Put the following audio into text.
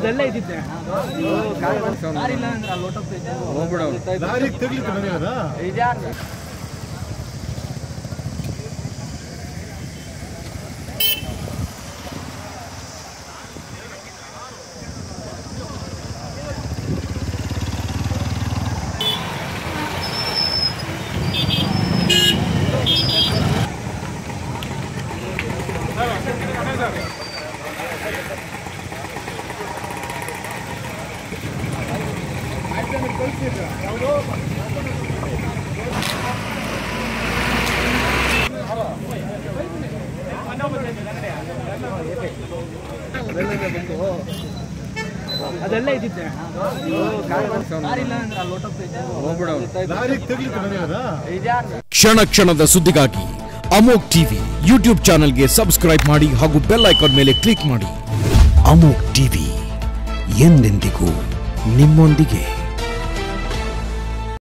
ಅದೆಲ್ಲ ಇದ್ದಿದ್ದೆ ಕಾರಿಲ್ಲ ಅಂದ್ರೆ ಅಲ್ಲಿ ಹೊರ್ಟೋಗ್ತೈತೆ. ಲಾರಿಗೆ ತಗ್ಲಿತ್ತು ಮನೆಯಲ್ಲ ಇದ್ಯಾರು? ಅದೆಲ್ಲ ಇದ್ದಿದ್ದೆ ಕಾರಿಲ್ಲ ಅಂದ್ರೆ ಅಲ್ಲಿ ಹೊರ್ಟೋಗ್ತೈತೆ. ಲಾರಿಗೆ ತಗ್ಲಿತ್ತು ಮನೆಯಲ್ಲ ಇದ್ಯಾರು? ಕ್ಷಣ ಕ್ಷಣದ ಸುದ್ದಿಗಾಗಿ ಅಮೋಕ್ ಟಿವಿ ಯೂಟ್ಯೂಬ್ ಚಾನೆಲ್ಗೆ ಸಬ್ಸ್ಕ್ರೈಬ್ ಮಾಡಿ ಹಾಗೂ ಬೆಲ್ ಐಕಾನ್ ಮೇಲೆ ಕ್ಲಿಕ್ ಮಾಡಿ ಅಮೋಕ್ ಟಿವಿ ಎಂದೆಂದಿಗೂ ನಿಮ್ಮೊಂದಿಗೆ